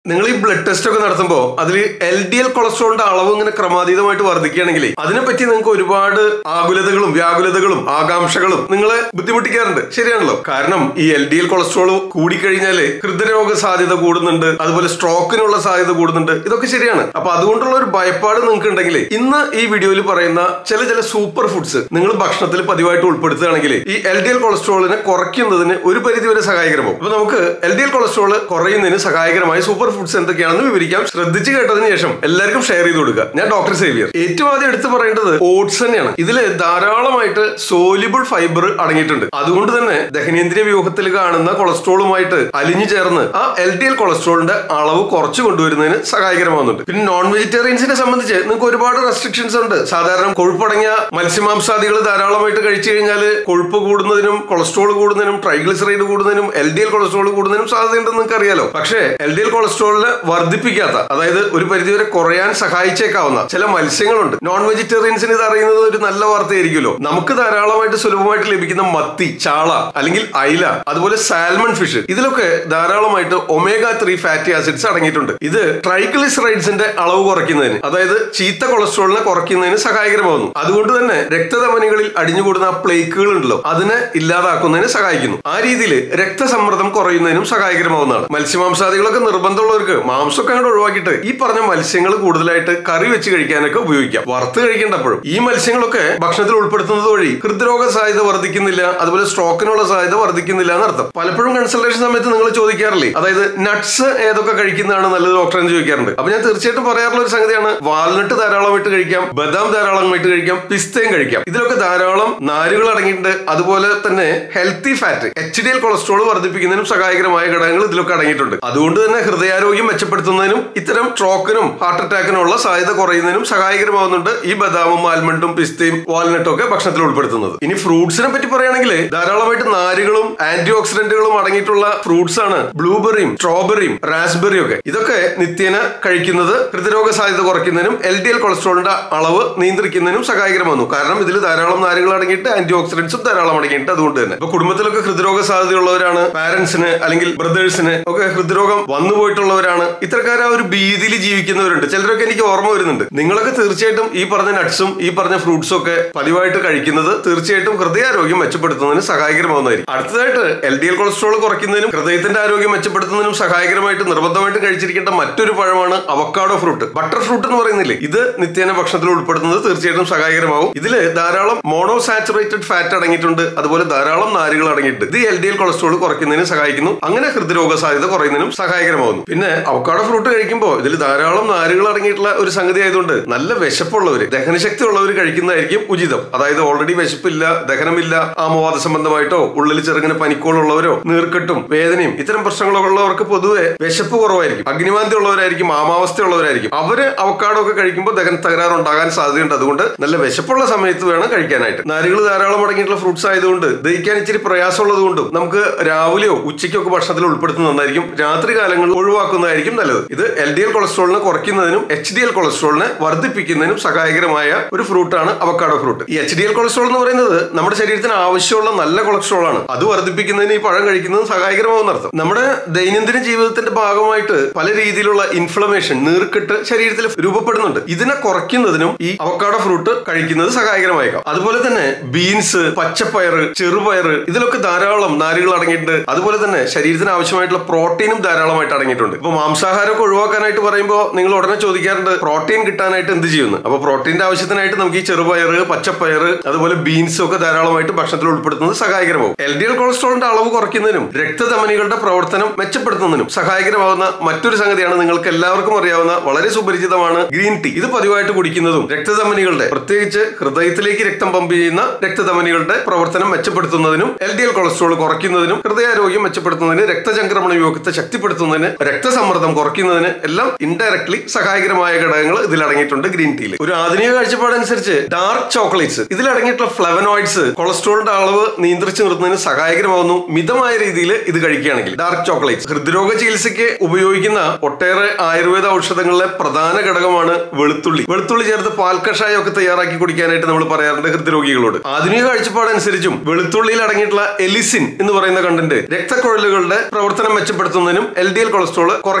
നിങ്ങൾ ഈ blood test ഒക്കെ നടത്തുമ്പോൾ അതിൽ എൽ ഡി എൽ കൊളസ്ട്രോളിന്റെ അളവ് ഇങ്ങനെ ക്രമാതീതമായിട്ട് വർദ്ധിക്കുകയാണെങ്കിൽ അതിനെപ്പറ്റി നിങ്ങൾക്ക് ഒരുപാട് ആകുലതകളും വ്യാകുലതകളും ആകാംക്ഷകളും നിങ്ങളെ ബുദ്ധിമുട്ടിക്കാറുണ്ട് ശരിയാണല്ലോ കാരണം ഈ എൽ ഡി എൽ കൊളസ്ട്രോൾ കൂടിക്കഴിഞ്ഞാല് ഹൃദയരോഗ സാധ്യത കൂടുന്നുണ്ട് അതുപോലെ സ്ട്രോക്കിനുള്ള സാധ്യത കൂടുന്നുണ്ട് ഇതൊക്കെ ശരിയാണ് അപ്പൊ അതുകൊണ്ടുള്ള ഒരു ഭയപ്പാട് നിങ്ങൾക്ക് ഉണ്ടെങ്കിൽ ഇന്ന് ഈ വീഡിയോയിൽ പറയുന്ന ചില ചില സൂപ്പർ ഫുഡ്സ് നിങ്ങൾ ഭക്ഷണത്തിൽ പതിവായിട്ട് ഉൾപ്പെടുത്തുകയാണെങ്കിൽ ഈ എൽ ഡി എൽ കൊളസ്ട്രോളിനെ കുറയ്ക്കുന്നതിന് ഒരു പരിധി വരെ സഹായകരമാവും അപ്പൊ നമുക്ക് എൽ ഡി എൽ കൊളസ്ട്രോൾ കുറയുന്നതിന് സഹായകരമായ സൂപ്പർ ഫുഡ്സ് എന്തൊക്കെയാണെന്ന് വിവരിക്കാം ശ്രദ്ധിച്ച് കേട്ടതിന് ശേഷം എല്ലാവർക്കും ഷെയർ ചെയ്ത് കൊടുക്കുക ഞാൻ ഡോക്ടർ സേവിയർ ഏറ്റവും ആദ്യം എടുത്തു പറയേണ്ടത് ഓട്സ് തന്നെയാണ് ഇതിൽ ധാരാളമായിട്ട് സോലിബിൾ ഫൈബർ അടങ്ങിയിട്ടുണ്ട് അതുകൊണ്ട് തന്നെ ദഹനേന്ദ്രിയ വ്യൂഹത്തിൽ കാണുന്ന കൊളസ്ട്രോളുമായിട്ട് അലിഞ്ഞു ചേർന്ന് ആ എൽ ഡി എൽ കൊളസ്ട്രോളിന്റെ അളവ് കുറച്ചു കൊണ്ടുവരുന്നതിന് സഹായകരമാവുന്നുണ്ട് പിന്നെ നോൺ വെജിറ്റേറിയൻസിനെ സംബന്ധിച്ച് നിങ്ങൾക്ക് ഒരുപാട് റെസ്ട്രിക്ഷൻസ് ഉണ്ട് സാധാരണ കൊഴുപ്പടങ്ങിയ മത്സ്യമാംസാദികൾ ധാരാളമായിട്ട് കഴിച്ചു കഴിഞ്ഞാൽ കൊഴുപ്പ് കൂടുന്നതിനും കൊളസ്ട്രോൾ കൂടുന്നതിനും ട്രൈഗ്ലിസറൈഡ് കൂടുന്നതിനും എൽ ഡി എൽ കൊളസ്ട്രോൾ കൂടുന്നതിനും സാധ്യതയുണ്ടെന്ന് നിങ്ങൾക്ക് അറിയാലോ പക്ഷേ എൽ ഡി എൽ കൊളസ്ട്രോളിനെ വർദ്ധിപ്പിക്കാത്ത അതായത് ഒരു പരിധിവരെ കുറയാൻ സഹായിച്ചേക്കാവുന്ന ചില മത്സ്യങ്ങളുണ്ട് നോൺ വെജിറ്റേറിയൻസിന് ഇത് അറിയുന്നത് ഒരു നല്ല വാർത്തയായിരിക്കുമല്ലോ നമുക്ക് ധാരാളമായിട്ട് സുലഭമായിട്ട് ലഭിക്കുന്ന മത്തി ചാള അല്ലെങ്കിൽ അയില അതുപോലെ സാൽമൺ ഫിഷ് ഇതിലൊക്കെ ധാരാളമായിട്ട് ഒമേഗ ത്രീ ഫാറ്റി ആസിഡ്സ് അടങ്ങിയിട്ടുണ്ട് ഇത് ട്രൈഗ്ലിസറൈഡ്സിന്റെ അളവ് കുറയ്ക്കുന്നതിന് അതായത് ചീത്ത കൊളസ്ട്രോളിനെ കുറയ്ക്കുന്നതിന് സഹായകരമാകുന്നു അതുകൊണ്ട് തന്നെ രക്തധമനികളിൽ അടിഞ്ഞുകൂടുന്ന ആ പ്ലേക്കുകൾ ഉണ്ടല്ലോ അതിനെ ഇല്ലാതാക്കുന്നതിന് സഹായിക്കുന്നു ആ രീതിയിൽ രക്തസമ്മർദ്ദം കുറയുന്നതിനും സഹായകരമാവുന്നതാണ് മത്സ്യമാംസാദികളൊക്കെ നിർബന്ധമുള്ളവർക്ക് മാംസമൊക്കെ അങ്ങോട്ട് ഒഴിവാക്കിയിട്ട് ഈ പറഞ്ഞ മത്സ്യങ്ങൾ കൂടുതലായിട്ട് കറി വെച്ച് കഴിക്കാനൊക്കെ ഉപയോഗിക്കാം വറുത്ത് കഴിക്കേണ്ടപ്പോഴും ഈ മത്സ്യങ്ങളൊക്കെ ഭക്ഷണത്തിൽ ഉൾപ്പെടുത്തുന്നത് വഴി ഹൃദ്രോഗ സാധ്യത വർദ്ധിക്കുന്നില്ല അതുപോലെ സ്ട്രോക്കിനുള്ള സാധ്യത വർദ്ധിക്കുന്നില്ല എന്നർത്ഥം പലപ്പോഴും കൺസൾട്ടേഷൻ സമയത്ത് നിങ്ങൾ ചോദിക്കാറില്ലേ അതായത് നട്ട്സ് ഏതൊക്കെ കഴിക്കുന്നതാണ് നല്ലത് ഡോക്ടർ എന്ന് ചോദിക്കാറുണ്ട് അപ്പൊ ഞാൻ തീർച്ചയായിട്ടും പറയാറുള്ള ഒരു സംഗതിയാണ് വാൽനട്ട് ധാരാളമായിട്ട് കഴിക്കാം ബദാം ധാരാളമായിട്ട് കഴിക്കാം പിസ്തയും കഴിക്കാം ഇതിലൊക്കെ ധാരാളം നാരുകൾ അടങ്ങിയിട്ടുണ്ട് അതുപോലെ തന്നെ healthy fat H D L cholesterol വർദ്ധിപ്പിക്കുന്നതിനും സഹായകരമായ ഘടകങ്ങൾ ഇതിലൊക്കെ അടങ്ങിയിട്ടുണ്ട് അതുകൊണ്ട് തന്നെ ഹൃദയാരോഗ്യം മെച്ചപ്പെടുത്തുന്നതിനും ഇത്തരം സ്ട്രോക്കിനും ഹാർട്ട് അറ്റാക്കിനുള്ള സാധ്യത കുറയുന്നതിനും സഹായകരമാവുന്നുണ്ട് ഈ ബദാമും ആൽമണ്ടും പിസ്തയും വാൽനട്ടും ഒക്കെ ഭക്ഷണത്തിൽ ഉൾപ്പെടുത്തുന്നത് ഇനി ഫ്രൂട്ട്സിനെ പറ്റി പറയുകയാണെങ്കിൽ ധാരാളമായിട്ട് നാരുകളും ആന്റി ഓക്സിഡന്റുകളും അടങ്ങിയിട്ടുള്ള ഫ്രൂട്ട്സ് ആണ് ബ്ലൂബെറിയും സ്ട്രോബെറിയും റാസ്ബെറിയും ഒക്കെ ഇതൊക്കെ നിത്യേന കഴിക്കുന്നത് ഹൃദയരോഗ സാധ്യത കുറയ്ക്കുന്നതിനും എൽ ഡി എൽ കൊളസ്ട്രോളിന്റെ അളവ് നിയന്ത്രിക്കുന്നതിനും സഹായകരമാകുന്നു കാരണം ഇതിൽ ധാരാളം നാരുകൾ അടങ്ങിയിട്ട് ആന്റി ഓക്സിഡന്റ്സും ധാരാളം അടങ്ങിയിട്ട് അതുകൊണ്ട് തന്നെ ഇപ്പൊ കുടുംബത്തിലൊക്കെ ഹൃദയരോഗ സാധ്യതയുള്ളവരാണ് പാരന്റ്സിന് അല്ലെങ്കിൽ ബ്രദേഴ്സിന് ഒക്കെ ഹൃദയരോഗം വന്നു പോയിട്ടുള്ളവരാണ് ഇത്തരക്കാർ ആ ഒരു ഭീതിയിൽ ജീവിക്കുന്നവരുണ്ട് ചിലരൊക്കെ എനിക്ക് ഓർമ്മ വരുന്നുണ്ട് നിങ്ങളൊക്കെ തീർച്ചയായിട്ടും ഈ പറഞ്ഞ നട്ട്സും ഈ പറഞ്ഞ ഫ്രൂട്ട്സും ഒക്കെ പതിവായിട്ട് കഴിക്കുന്നത് തീർച്ചയായിട്ടും ഹൃദയാരോഗ്യം മെച്ചപ്പെടുത്തുന്നതിന് സഹായകരമാവുന്നതായിരിക്കും അടുത്തതായിട്ട് എൽ ഡി എൽ കൊളസ്ട്രോൾ കുറയ്ക്കുന്നതിനും ഹൃദയത്തിന്റെ ആരോഗ്യം മെച്ചപ്പെടുത്തുന്നതിനും സഹായകരമായിട്ട് നിർബന്ധമായിട്ട് കഴിച്ചിരിക്കേണ്ട മറ്റൊരു പഴമാണ് അവക്കാഡോ ഫ്രൂട്ട് ബട്ടർ ഫ്രൂട്ട് എന്ന് പറയുന്നില്ലേ ഇത് നിത്യേന ഭക്ഷണത്തിൽ ഉൾപ്പെടുത്തുന്നത് തീർച്ചയായിട്ടും സഹായകരമാവും ഇതിൽ ധാരാളം മോണോസാച്ചുറേറ്റഡ് ഫാറ്റ് അടങ്ങിയിട്ടുണ്ട് അതുപോലെ ധാരാളം നാരുകൾ അടങ്ങിയിട്ടുണ്ട് ഇത് എൽ ഡി എൽ കൊളസ്ട്രോൾ കുറയ്ക്കുന്നതിന് സഹായിക്കുന്നു അങ്ങനെ ഹൃദ്രോഗ സാധ്യത കുറയുന്നതിനും സഹായകരമാവുന്നു പിന്നെ അവക്കാഡോ ഫ്രൂട്ട് കഴിക്കുമ്പോൾ ഇതിൽ ധാരാളം നാരുകൾ അടങ്ങിയിട്ടുള്ള ഒരു സംഗതി ആയതുകൊണ്ട് നല്ല വിശപ്പുള്ളവർ ദഹനശക്തി ഉള്ളവർ കഴിക്കുന്നതായിരിക്കും ഉചിതം അതായത് ഓൾറെഡി വിശപ്പില്ല ദഹനമില്ല ആമവാദ സംബന്ധമായിട്ടോ ഉള്ളിൽ ചെറുങ്ങനെ പനിക്കോളുള്ളവരോ നീർക്കെട്ടും വേദനയും ഇത്തരം പ്രശ്നങ്ങളൊക്കെ ഉള്ളവർക്ക് പൊതുവെ വിശപ്പ് കുറവായിരിക്കും അഗ്നിമാന്തി ഉള്ളവരായിരിക്കും ആമാവസ്ഥ ഉള്ളവരായിരിക്കും അവര് അവക്കാടോ ഒക്കെ കഴിക്കുമ്പോൾ ദഹന തകരാറ് ഉണ്ടാകാൻ സാധ്യതയുണ്ട് അതുകൊണ്ട് നല്ല വിശപ്പുള്ള സമയത്ത് വേണം കഴിക്കാനായിട്ട് നാരുകൾ ധാരാളം അടങ്ങിയിട്ടുള്ള ഫ്രൂട്ട്സ് ആയതുകൊണ്ട് ദഹിക്കാൻ ഇച്ചിരി പ്രയാസമുള്ളത് കൊണ്ടും നമുക്ക് രാവിലെയോ ഉച്ചയ്ക്കോ ഒക്കെ ഭക്ഷണത്തിൽ ഉൾപ്പെടുത്തുന്നത് നന്നായിരിക്കും രാത്രി കാലങ്ങളിൽ ഒഴിവാക്കുന്നതായിരിക്കും നല്ലത് ഇത് എൽ ഡി എൽ കൊളസ്ട്രോളിനെ കുറയ്ക്കുന്നതിനും എച്ച് ഡി എൽ കൊളസ്ട്രോളിനെ വർദ്ധിപ്പിക്കുന്നതിനും സഹായകരമായ ഒരു ഫ്രൂട്ടാണ് അവക്കാഡോ ഫ്രൂട്ട് ഈ എച്ച് ഡി എൽ കൊളസ്ട്രോൾ എന്ന് പറയുന്നത് നമ്മുടെ ശരീരത്തിന് ആവശ്യമുള്ള നല്ല കൊളസ്ട്രോൾ ആണ് അത് വർദ്ധിപ്പിക്കുന്നതിന് ഈ പഴം കഴിക്കുന്നത് സഹായകരമാവുന്ന അർത്ഥം നമ്മുടെ ദൈനംദിന ജീവിതത്തിന്റെ ഭാഗമായിട്ട് പല രീതിയിലുള്ള ഇൻഫ്ലമേഷൻ നീർക്കെട്ട് ശരീരത്തിൽ രൂപപ്പെടുന്നുണ്ട് ഇതിനെ കുറയ്ക്കുന്നതിനും ഈ അവക്കാഡോ ഫ്രൂട്ട് കഴിക്കുന്നത് സഹായകരമായേക്കാം അതുപോലെ തന്നെ ബീൻസ് പച്ചപ്പയർ ചെറുപയർ ഇതിലൊക്കെ ധാരാളം നാരുകൾ അടങ്ങിയിട്ടുണ്ട് അതുപോലെ തന്നെ ശരീരത്തിന് ആവശ്യമായിട്ടുള്ള പ്രോട്ടീനും ധാരാളമായിട്ട് അടങ്ങിയിട്ടുണ്ട് ഇപ്പൊ മാംസാഹാരമൊക്കെ ഒഴിവാക്കാനായിട്ട് പറയുമ്പോൾ നിങ്ങൾ ഉടനെ ചോദിക്കാറുണ്ട് പ്രോട്ടീൻ കിട്ടാനായിട്ട് എന്ത് ചെയ്യുന്നു അപ്പൊ പ്രോട്ടീന്റെ ആവശ്യത്തിനായിട്ട് നമുക്ക് ഈ ചെറുപയർ പച്ചപ്പയർ അതുപോലെ ബീൻസ് ഒക്കെ ധാരാളമായിട്ട് ഭക്ഷണത്തിൽ ഉൾപ്പെടുത്തുന്നത് സഹായകരമാവും എൽ ഡി എൽ കൊളസ്ട്രോളിന്റെ അളവ് കുറയ്ക്കുന്നതിനും രക്തധമനികളുടെ പ്രവർത്തനം മെച്ചപ്പെടുത്തുന്നതിനും സഹായകരമാവുന്ന മറ്റൊരു സംഗതിയാണ് നിങ്ങൾക്ക് എല്ലാവർക്കും അറിയാവുന്ന വളരെ സുപരിചിതമാണ് ഗ്രീൻ ടീ ഇത് പതിവായിട്ട് കുടിക്കുന്നതും രക്തധമനികളുടെ പ്രത്യേകിച്ച് ഹൃദയത്തിലേക്ക് രക്തം പമ്പ് ചെയ്യുന്ന രക്തധമനികളുടെ പ്രവർത്തനം മെച്ചപ്പെടുത്തുന്നതിനും എൽ ഡി എൽ കൊളസ്ട്രോൾ കുറയ്ക്കുന്നതിനും ഹൃദയാരോഗ്യം മെച്ചപ്പെടുത്തുന്നതിന് രക്തചംക്രമണ വ്യൂഹത്തെ ശക്തിപ്പെടുത്തുന്നതിന് രക്തസമ്മർദ്ദം കുറയ്ക്കുന്നതിന് എല്ലാം ഇൻഡയറക്ട്ലി സഹായകരമായ ഘടകങ്ങൾ ഇതിൽ അടങ്ങിയിട്ടുണ്ട് ഗ്രീൻ ടീയിൽ ഒരു ആധുനിക കാഴ്ചപ്പാടനുസരിച്ച് ഡാർക്ക് ചോക്ലേറ്റ്സ് ഇതിൽ അടങ്ങിയിട്ടുള്ള ഫ്ലവനോയിഡ്സ് കൊളസ്ട്രോളിന്റെ അളവ് നിയന്ത്രിച്ചു നിർത്തുന്നതിന് സഹായകരമാവുന്നു മിതമായ രീതിയിൽ ഇത് കഴിക്കുകയാണെങ്കിൽ ഡാർക്ക് ചോക്ലേറ്റ്സ് ഹൃദ്രോഗ ചികിത്സയ്ക്ക് ഉപയോഗിക്കുന്ന ഒട്ടേറെ ആയുർവേദ ഔഷധങ്ങളിലെ പ്രധാന ഘടകമാണ് വെളുത്തുള്ളി വെളുത്തുള്ളി ചേർത്ത് പാൽക്കഷായം ഒക്കെ തയ്യാറാക്കി കുടിക്കാനായിട്ട് നമ്മൾ പറയാറുണ്ട് ഹൃദ്രോഗികളോട് ആധുനിക കാഴ്ചപ്പാടനുസരിച്ചും വെളുത്തുള്ളിയിൽ അടങ്ങിയിട്ടുള്ള എലിസിൻ എന്ന് പറയുന്ന കണ്ടന്റ് രക്തക്കുഴലുകളുടെ പ്രവർത്തനം മെച്ചപ്പെടുത്തുന്നതിനും എൽ ഡി എൽ കൊളസ്ട്രോൾ കുറയ്ക്കുന്നതിനും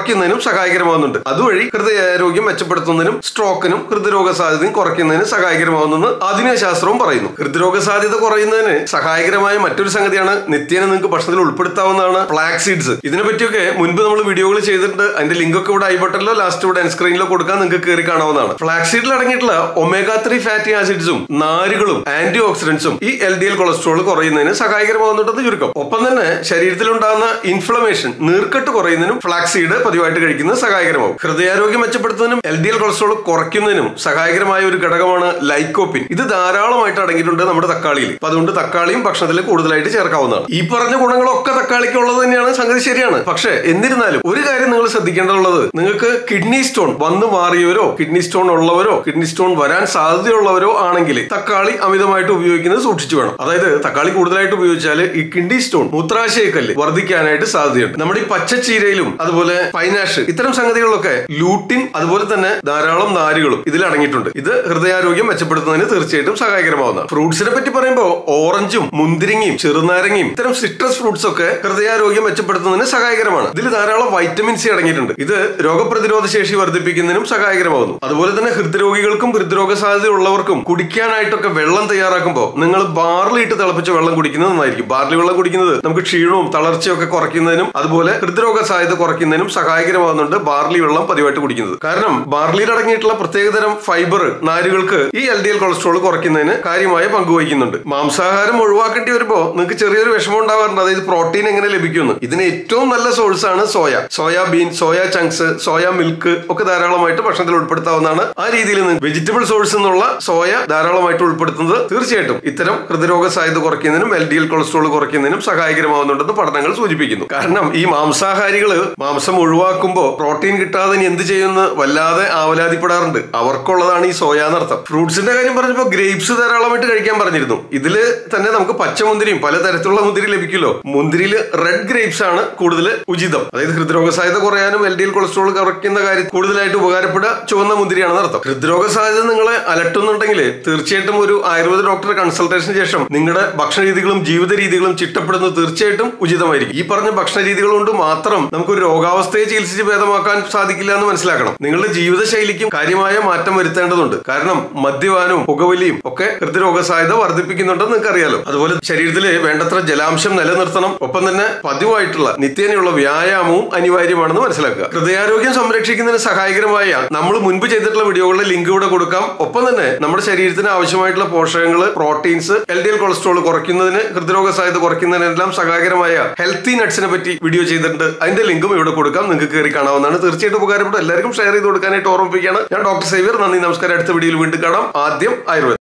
കുറയ്ക്കുന്നതിനും സഹായകരമാവുന്നുണ്ട് അതുവഴി ഹൃദയാരോഗ്യം മെച്ചപ്പെടുത്തുന്നതിനും സ്ട്രോക്കിനും ഹൃദ്രോഗ സാധ്യതയും കുറയ്ക്കുന്നതിനും സഹായകരമാവുന്നെന്ന് ആധുനിക ശാസ്ത്രവും പറയുന്നു ഹൃദ്രോഗ സാധ്യത കുറയുന്നതിന് സഹായകരമായ മറ്റൊരു സംഗതിയാണ് നിത്യേന നിങ്ങൾക്ക് ഭക്ഷണത്തിൽ ഉൾപ്പെടുത്താവുന്നതാണ് ഫ്ലാക്സ് സീഡ്സ് ഇതിനെ പറ്റിയൊക്കെ മുൻപ് നമ്മൾ വീഡിയോകൾ ചെയ്തിട്ടുണ്ട് അതിന്റെ ലിങ്ക് ഒക്കെ ഇവിടെ ഐ ബട്ടണിലോ ലാസ്റ്റ് ഇവിടെ സ്ക്രീനിലോ കൊടുക്കാൻ നിങ്ങൾക്ക് കയറി കാണാവുന്നതാണ് ഫ്ലാക്സ് സീഡിൽ അടങ്ങിയിട്ടുള്ള ഒമേഗ ത്രീ ഫാറ്റി ആസിഡ്സും നാരുകളും ആന്റി ഓക്സിഡൻസും ഈ എൽ ഡി എൽ കൊളസ്ട്രോൾ കുറയുന്നതിന് സഹായകരമാകുന്നുണ്ടെന്ന് ചുരുക്കം ഒപ്പം തന്നെ ശരീരത്തിലുണ്ടാകുന്ന ഇൻഫ്ലമേഷൻ നീർക്കെട്ട് കുറയുന്നതിനും ഫ്ലാക്സ് സീഡ് പതിവായിട്ട് കഴിക്കുന്നത് സഹായകരമാവും ഹൃദയാരോഗ്യം മെച്ചപ്പെടുത്തുന്നതിനും എൽ ഡി എൽ കൊളസ്ട്രോൾ കുറയ്ക്കുന്നതിനും സഹായകരമായ ഒരു ഘടകമാണ് ലൈക്കോപ്പിൻ ഇത് ധാരാളമായിട്ട് അടങ്ങിയിട്ടുണ്ട് നമ്മുടെ തക്കാളിയിൽ അപ്പൊ അതുകൊണ്ട് തക്കാളിയും ഭക്ഷണത്തിൽ കൂടുതലായിട്ട് ചേർക്കാവുന്നതാണ് ഈ പറഞ്ഞ ഗുണങ്ങളൊക്കെ തക്കാളിക്ക് ഉള്ളത് തന്നെയാണ് സംഗതി ശരിയാണ് പക്ഷേ എന്നിരുന്നാലും ഒരു കാര്യം നിങ്ങൾ ശ്രദ്ധിക്കേണ്ടതുള്ളത് നിങ്ങൾക്ക് കിഡ്നി സ്റ്റോൺ വന്നു മാറിയവരോ കിഡ്നി സ്റ്റോൺ ഉള്ളവരോ കിഡ്നി സ്റ്റോൺ വരാൻ സാധ്യതയുള്ളവരോ ആണെങ്കിൽ തക്കാളി അമിതമായിട്ട് ഉപയോഗിക്കുന്നത് സൂക്ഷിച്ചു വേണം അതായത് തക്കാളി കൂടുതലായിട്ട് ഉപയോഗിച്ചാൽ ഈ കിഡ്നി സ്റ്റോൺ മൂത്രാശയക്കല്ല് വർദ്ധിക്കാനായിട്ട് സാധ്യതയുണ്ട് നമ്മുടെ ഈ പച്ചച്ചീരയിലും അതുപോലെ പൈനാഷ് ഇത്തരം സംഗതികളിലൊക്കെ ലൂട്ടിൻ അതുപോലെ തന്നെ ധാരാളം നാരുകളും ഇതിൽ അടങ്ങിയിട്ടുണ്ട് ഇത് ഹൃദയാരോഗ്യം മെച്ചപ്പെടുത്തുന്നതിന് തീർച്ചയായിട്ടും സഹായകരമാവുന്നതാണ് ഫ്രൂട്ട്സിനെ പറ്റി പറയുമ്പോൾ ഓറഞ്ചും മുന്തിരിങ്ങയും ചെറുനാരങ്ങയും ഇത്തരം സിട്രസ് ഫ്രൂട്ട്സ് ഒക്കെ ഹൃദയാരോഗ്യം മെച്ചപ്പെടുത്തുന്നതിന് സഹായകരമാണ് ഇതിൽ ധാരാളം വൈറ്റമിൻ സി അടങ്ങിയിട്ടുണ്ട് ഇത് രോഗപ്രതിരോധ ശേഷി വർദ്ധിപ്പിക്കുന്നതിനും സഹായകരമാവുന്നു അതുപോലെ തന്നെ ഹൃദ്രോഗികൾക്കും ഹൃദ്രോഗ സാധ്യതയുള്ളവർക്കും കുടിക്കാനായിട്ടൊക്കെ വെള്ളം തയ്യാറാക്കുമ്പോൾ നിങ്ങൾ ബാർലി ഇട്ട് തിളപ്പിച്ച വെള്ളം കുടിക്കുന്നത് നന്നായിരിക്കും ബാർലി വെള്ളം കുടിക്കുന്നത് നമുക്ക് ക്ഷീണവും തളർച്ചയും ഒക്കെ കുറയ്ക്കുന്നതിനും അതുപോലെ ഹൃദ്രോഗ സാധ്യത കുറയ്ക്കുന്നതിനും സഹായകരമാകുന്നുണ്ട് ബാർലി വെള്ളം പതിവായിട്ട് കുടിക്കുന്നത് കാരണം ബാർലിയിൽ അടങ്ങിയിട്ടുള്ള പ്രത്യേകതരം ഫൈബർ നാരുകൾക്ക് ഈ എൽ ഡി എൽ കൊളസ്ട്രോൾ കുറയ്ക്കുന്നതിന് കാര്യമായ പങ്ക് വഹിക്കുന്നുണ്ട് മാംസാഹാരം ഒഴിവാക്കേണ്ടി വരുമ്പോൾ നിങ്ങൾക്ക് ചെറിയൊരു വിഷമം ഉണ്ടാവാറുണ്ട് അതായത് പ്രോട്ടീൻ എങ്ങനെ ലഭിക്കുന്നു ഇതിന് ഏറ്റവും നല്ല സോഴ്സ് ആണ് soya soybean soya chunks soya milk ഒക്കെ ധാരാളമായിട്ട് ഭക്ഷണത്തിൽ ഉൾപ്പെടുത്താവുന്നതാണ് ആ രീതിയിൽ വെജിറ്റബിൾ സോഴ്സ് എന്നുള്ള സോയ ധാരാളമായിട്ട് ഉൾപ്പെടുത്തുന്നത് തീർച്ചയായിട്ടും ഇത്തരം ഹൃദ്രോഗ സാധ്യത കുറയ്ക്കുന്നതിനും എൽ ഡി എൽ കൊളസ്ട്രോൾ കുറയ്ക്കുന്നതിനും സഹായകരമാവുന്നുണ്ടെന്ന് പഠനങ്ങൾ സൂചിപ്പിക്കുന്നു കാരണം ഈ മാംസാഹാരികള് മാംസം ഒഴിവാക്കുമ്പോൾ പ്രോട്ടീൻ കിട്ടാതെ ഇനി എന്ത് ചെയ്യുമെന്ന് വല്ലാതെ ആവലാതിപ്പെടാറുണ്ട് അവർക്കുള്ളതാണ് ഈ സോയ എന്നർത്ഥം ഫ്രൂട്ട്സിന്റെ കാര്യം പറഞ്ഞപ്പോൾ ഗ്രേപ്സ് ധാരാളമായിട്ട് കഴിക്കാൻ പറഞ്ഞിരുന്നു ഇതില് തന്നെ നമുക്ക് പച്ചമുന്തിരിയും പലതരത്തിലുള്ള മുന്തിരി ലഭിക്കുമല്ലോ മുന്തിരിയിൽ റെഡ് ഗ്രേപ്സ് ആണ് കൂടുതൽ ഉചിതം അതായത് ഹൃദ്രോഗ സാധ്യത കുറയാനും എൽ ഡി എൽ കൊളസ്ട്രോൾ കുറയ്ക്കുന്ന കാര്യം കൂടുതലായിട്ട് ഉപകാരപ്പെടുക ചുവന്ന മുന്തിരിയാണെന്ന് അർത്ഥം ഹൃദ്രോഗ സാധ്യത നിങ്ങളെ അലട്ടുന്നുണ്ടെങ്കിൽ തീർച്ചയായിട്ടും ഒരു ആയുർവേദ ഡോക്ടറെ കൺസൾട്ടേഷന് ശേഷം നിങ്ങളുടെ ഭക്ഷണ രീതികളും ജീവിത രീതികളും ചിട്ടപ്പെടുന്നത് തീർച്ചയായിട്ടും ഉചിതമായിരിക്കും ഈ പറഞ്ഞ ഭക്ഷണ രീതികൾ കൊണ്ട് മാത്രം നമുക്ക് ഒരു രോഗാവസ്ഥയെ ചികിത്സിച്ച് ഭേദമാക്കാൻ സാധിക്കില്ല എന്ന് മനസ്സിലാക്കണം നിങ്ങളുടെ ജീവിതശൈലിക്കും കാര്യമായ മാറ്റം വരുത്തേണ്ടതുണ്ട് കാരണം മദ്യപാനവും പുകവലിയും ഒക്കെ ഹൃദ്രോഗ സാധ്യത വർദ്ധിപ്പിക്കുന്നുണ്ടെന്ന് നിങ്ങൾക്ക് അറിയാലോ അതുപോലെ ശരീരത്തിൽ വേണ്ടത്ര ജലാംശം നിലനിർത്തണം ഒപ്പം തന്നെ പതിവായിട്ടുള്ള നിത്യേനയുള്ള വ്യായാമവും അനിവാര്യമാണെന്ന് മനസ്സിലാക്കുക ഹൃദയാരോഗ്യം സംരക്ഷിക്കുന്നതിന് സഹായകരമായ നമ്മൾ മുൻപ് ചെയ്തിട്ടുള്ള വീഡിയോകളുടെ ലിങ്ക് ഇവിടെ കൊടുക്കാം ഒപ്പം തന്നെ നമ്മുടെ ശരീരത്തിന് ആവശ്യമായിട്ടുള്ള പോഷകങ്ങൾ proteins L D L cholesterol കുറയ്ക്കുന്നതിന് ഹൃദ്രോഗ സാധ്യത കുറയ്ക്കുന്നതിനെല്ലാം സഹായകരമായ ഹെൽത്തി നട്ട്സിനെ പറ്റി വീഡിയോ ചെയ്തിട്ടുണ്ട് അതിന്റെ ലിങ്കും ഇവിടെ കൊടുക്കാം നിങ്ങൾക്ക് കയറി കാണാവുന്നതാണ് തീർച്ചയായിട്ടും ഉപകാരപ്പെടും എല്ലാവർക്കും ഷെയർ ചെയ്ത് കൊടുക്കാനായിട്ട് ഓർമ്മിപ്പിക്കുകയാണ് ഞാൻ ഡോക്ടർ സേവിയർ നന്ദി നമസ്കാരം അടുത്ത വീഡിയോയിൽ വീണ്ടും കാണാം ആദ്യം ആയുർവേദം